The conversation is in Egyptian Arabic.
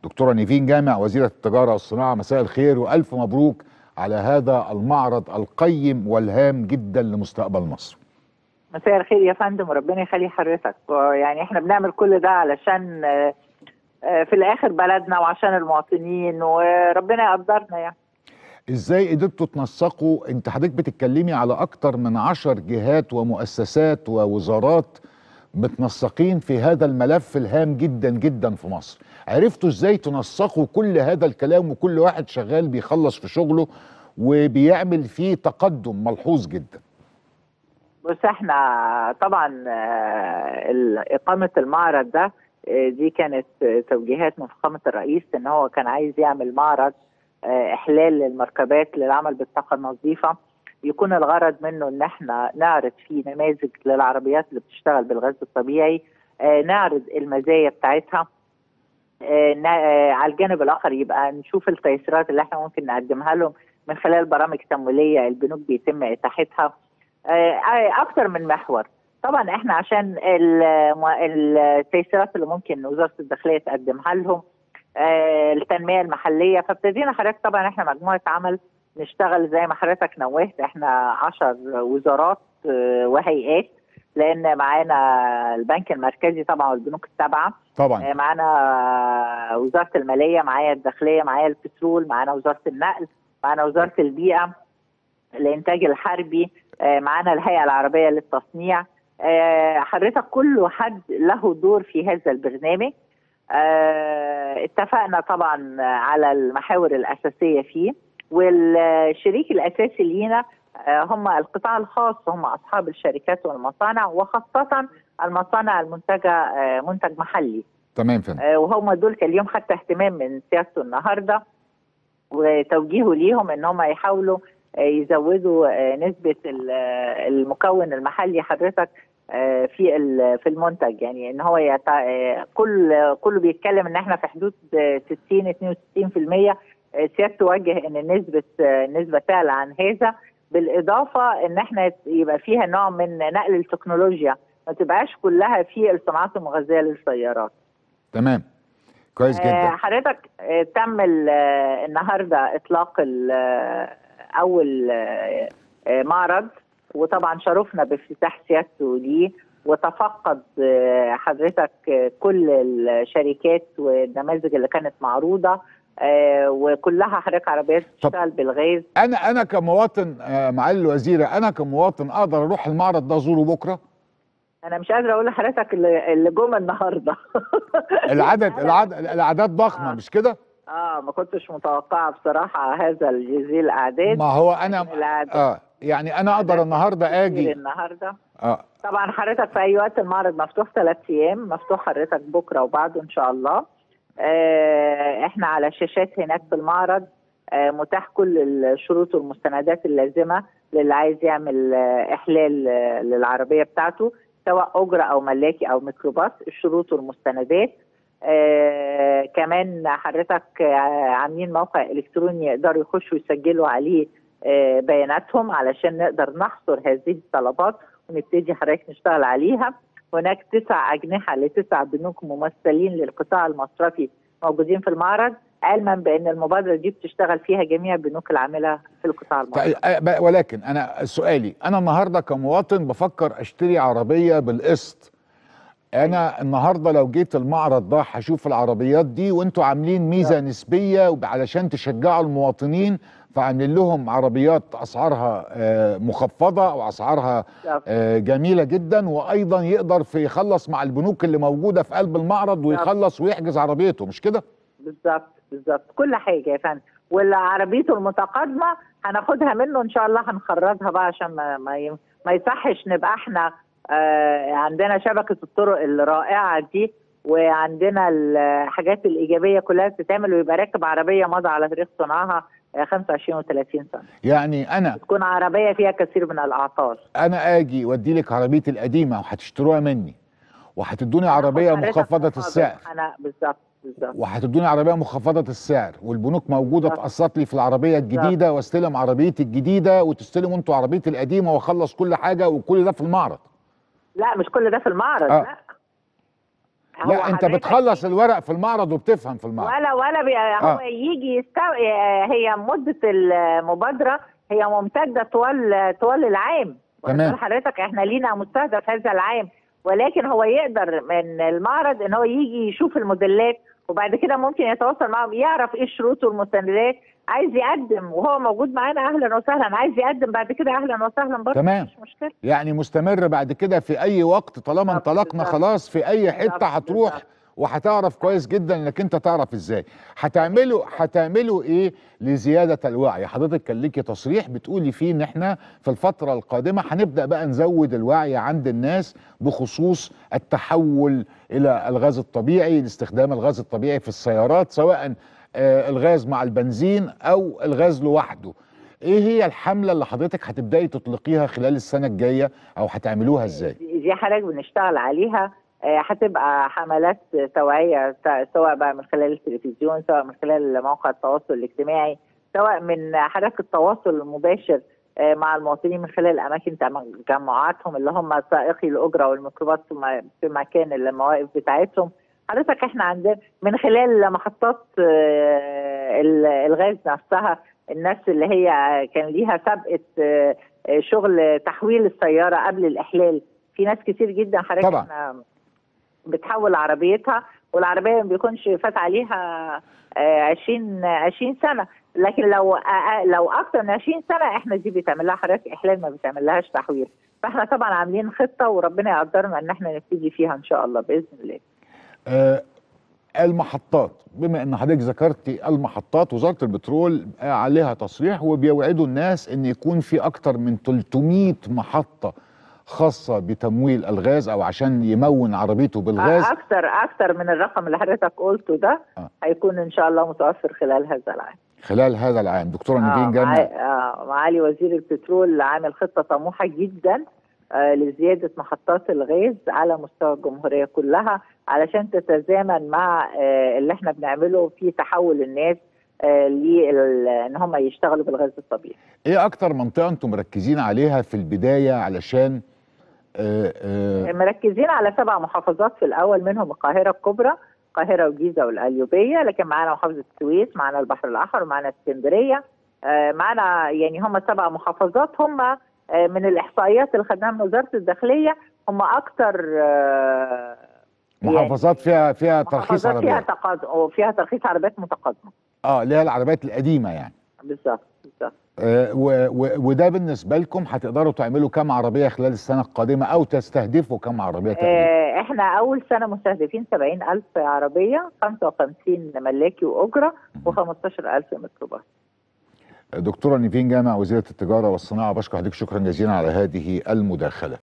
دكتوره نيفين جامع وزيره التجاره والصناعه مساء الخير والف مبروك على هذا المعرض القيم والهام جدا لمستقبل مصر مساء الخير يا فندم وربنا يخلي حضرتك يعني احنا بنعمل كل ده علشان آه، آه، في الاخر بلدنا وعشان المواطنين وربنا يقدرنا يعني ازاي قدرتوا تنسقوا انت حضرتك بتتكلمي على اكتر من عشر جهات ومؤسسات ووزارات متنسقين في هذا الملف الهام جدا جدا في مصر عرفتوا ازاي تنسقوا كل هذا الكلام وكل واحد شغال بيخلص في شغله وبيعمل فيه تقدم ملحوظ جدا بص احنا طبعا آه، ال- اقامه المعرض ده آه، دي كانت آه، توجيهات من فخامه الرئيس ان هو كان عايز يعمل معرض آه، احلال للمركبات للعمل بالطاقه النظيفه يكون الغرض منه ان احنا نعرض فيه نماذج للعربيات اللي بتشتغل بالغاز الطبيعي آه، نعرض المزايا بتاعتها آه، نا- آه، على الجانب الاخر يبقى نشوف التيسيرات اللي احنا ممكن نقدمها لهم من خلال برامج تمويليه البنوك بيتم اتاحتها آه، اكتر من محور طبعا احنا عشان الم- التيسيرات اللي ممكن وزاره الداخليه تقدمها لهم آه، التنميه المحليه فابتدينا حضرتك طبعا احنا مجموعه عمل نشتغل زي ما حضرتك نوهت احنا عشر وزارات آه، وهيئات لان معانا البنك المركزي طبعا والبنوك التابعه طبعا آه، معانا وزاره الماليه معايا الداخليه معايا البترول معانا وزاره النقل معانا وزاره البيئه الانتاج الحربي آه، معانا الهيئه العربيه للتصنيع آه، حضرتك كل حد له دور في هذا البرنامج آه، اتفقنا طبعا على المحاور الاساسيه فيه والشريك الاساسي لينا آه، هم القطاع الخاص هم اصحاب الشركات والمصانع وخاصه المصانع المنتجه آه، منتج محلي تمام فندم آه، وهم دول كان اليوم حتى اهتمام من سيادته النهارده وتوجيهه ليهم ان هم يحاولوا آه، يزودوا آه، نسبه ال- آه، المكون المحلي حضرتك آه، في ال- في المنتج يعني ان هو يت... آه، كل كله بيتكلم ان احنا في حدود آه، 60 62% آه، سيادته وجه ان نسبه آه، النسبه تعلى عن هذا بالاضافه ان احنا يبقى فيها نوع من نقل التكنولوجيا ما تبقاش كلها في الصناعات المغذيه للسيارات تمام كويس آه، جدا حضرتك آه، تم ال- آه، النهارده اطلاق ال- آه، اول آه، آه، معرض وطبعا شرفنا بافتتاح سيادته ليه وتفقد آه، حضرتك آه، كل الشركات والنماذج اللي كانت معروضه آه، وكلها حضرتك عربيات طب- بتشتغل بالغاز انا انا كمواطن آه، معالي الوزيره انا كمواطن اقدر اروح المعرض ده ازوره بكره انا مش قادره اقول لحضرتك اللي اللي جم النهارده العدد العدد الاعداد ضخمه آه. مش كده اه ما كنتش متوقعه بصراحه هذا الجزيل الاعداد ما هو انا الأعداد. اه يعني انا اقدر النهارده كتير اجي النهارده اه طبعا حضرتك في اي وقت المعرض مفتوح ثلاث ايام مفتوح حضرتك بكره وبعده ان شاء الله آه، احنا على شاشات هناك في المعرض آه، متاح كل الشروط والمستندات اللازمه للي عايز يعمل آه، احلال آه، للعربيه بتاعته سواء اجره او ملاكي او ميكروباص الشروط والمستندات آه كمان حضرتك آه عاملين موقع الكتروني يقدروا يخشوا يسجلوا عليه آه بياناتهم علشان نقدر نحصر هذه الطلبات ونبتدي حضرتك نشتغل عليها هناك تسع أجنحة لتسع بنوك ممثلين للقطاع المصرفي موجودين في المعرض علما بأن المبادرة دي بتشتغل فيها جميع البنوك العاملة في القطاع المصرفي طيب، آه، ب- ولكن انا سؤالي انا النهارده كمواطن بفكر اشتري عربيه بالقسط انا النهارده لو جيت المعرض ده هشوف العربيات دي وانتوا عاملين ميزه نسبيه وب- علشان تشجعوا المواطنين فعاملين لهم عربيات اسعارها آه، مخفضه واسعارها آه، جميله جدا وايضا يقدر في يخلص مع البنوك اللي موجوده في قلب المعرض ويخلص ويحجز عربيته مش كده؟ بالظبط بالظبط كل حاجه يا فندم والعربيته المتقدمه هناخدها منه ان شاء الله هنخرجها بقى عشان ما ما, ي- ما يصحش نبقى احنا آه عندنا شبكه الطرق الرائعه دي وعندنا الحاجات الايجابيه كلها بتتعمل ويبقى راكب عربيه مضى على تاريخ صنعها آه، 25 و30 سنه يعني انا تكون عربيه فيها كثير من الاعطال انا اجي وادي لك عربيتي القديمه وهتشتروها مني وهتدوني عربيه هاخد حضرتك مخفضه محافظ. السعر انا بالظبط بالظبط وهتدوني عربيه مخفضه السعر والبنوك موجوده بالظبط. تقسط لي في العربيه الجديده واستلم عربيتي الجديده وتستلموا انتوا عربيتي القديمه واخلص كل حاجه وكل ده في المعرض لا مش كل ده في المعرض آه. لا هو لا انت حضرتك بتخلص الورق في المعرض وبتفهم في المعرض ولا ولا بي... هو آه. يجي يستو... هي مده المبادره هي ممتده طوال طوال العام تمام. واخد حضرتك احنا لينا مستهدف هذا العام ولكن هو يقدر من المعرض ان هو يجي يشوف الموديلات وبعد كده ممكن يتواصل معهم يعرف ايه الشروط والمستندات عايز يقدم وهو موجود معانا اهلا وسهلا عايز يقدم بعد كده اهلا وسهلا برضه تمام. مش مشكله يعني مستمر بعد كده في اي وقت طالما بالظبط، انطلقنا بالظبط. خلاص في اي بالظبط، حته هتروح بالظبط. وهتعرف كويس جدا انك انت تعرف ازاي هتعملوا هتعملوا ايه لزياده الوعي حضرتك كان ليكي تصريح بتقولي فيه ان احنا في الفتره القادمه هنبدا بقى نزود الوعي عند الناس بخصوص التحول الى الغاز الطبيعي لاستخدام الغاز الطبيعي في السيارات سواء آه، الغاز مع البنزين او الغاز لوحده ايه هي الحمله اللي حضرتك هتبداي تطلقيها خلال السنه الجايه او هتعملوها ازاي دي دي حضرتك بنشتغل عليها آه، هتبقى حملات توعية ت- سواء بقى من خلال التلفزيون سواء من خلال مواقع التواصل الاجتماعي سواء من حضرتك التواصل المباشر آه، مع المواطنين من خلال اماكن تم- تجمعاتهم اللي هم سائقي الاجره والميكروباص في م- في مكان المواقف بتاعتهم حضرتك احنا عندنا من خلال محطات آه، ال- الغاز نفسها الناس اللي هي كان ليها سابقه آه، آه، شغل تحويل السياره قبل الاحلال في ناس كتير جدا حضرتك طبعا. احنا بتحول عربيتها والعربيه ما بيكونش فات عليها آه، 20 20 سنه لكن لو أ- لو اكتر من 20 سنه احنا دي بيتعمل لها حضرتك احلال ما بيتعمل لهاش تحويل فاحنا طبعا عاملين خطه وربنا يقدرنا ان احنا نبتدي فيها ان شاء الله باذن الله آه، المحطات بما ان حضرتك ذكرتي المحطات وزاره البترول آه، عليها تصريح وبيوعدوا الناس ان يكون في اكتر من 300 محطه خاصه بتمويل الغاز او عشان يمون عربيته بالغاز اكتر اكتر من الرقم اللي حضرتك قلته ده آه. هيكون ان شاء الله متوفر خلال هذا العام خلال هذا العام دكتوره آه، نيفين جامع مع- آه، معالي وزير البترول عامل خطه طموحه جدا آه، لزياده محطات الغاز على مستوى الجمهوريه كلها علشان تتزامن مع آه، اللي احنا بنعمله في تحول الناس آه، لل- ان هم يشتغلوا بالغاز الطبيعي. ايه اكتر منطقه انتم مركزين عليها في البدايه علشان آه، آه، مركزين على سبع محافظات في الاول منهم القاهره الكبرى القاهره والجيزه والقليوبيه لكن معانا محافظه السويس معانا البحر الاحمر معانا اسكندريه آه، معانا يعني هم سبع محافظات هم آه، من الاحصائيات اللي خدناها من وزاره الداخليه هم اكثر محافظات فيها فيها ترخيص محافظات فيها عربيات تقاض وفيها ترخيص عربيات متقدمه اه اللي هي العربيات القديمه يعني بالظبط بالظبط آه، و- و- وده بالنسبه لكم هتقدروا تعملوا كام عربيه خلال السنه القادمه او تستهدفوا كام عربيه تقريبا آه، احنا اول سنه مستهدفين 70 الف عربيه 55 ملاكي واجره و15 الف ميكروباص دكتوره نيفين جامع وزيره التجاره والصناعه بشكر حضرتك شكرا جزيلا على هذه المداخله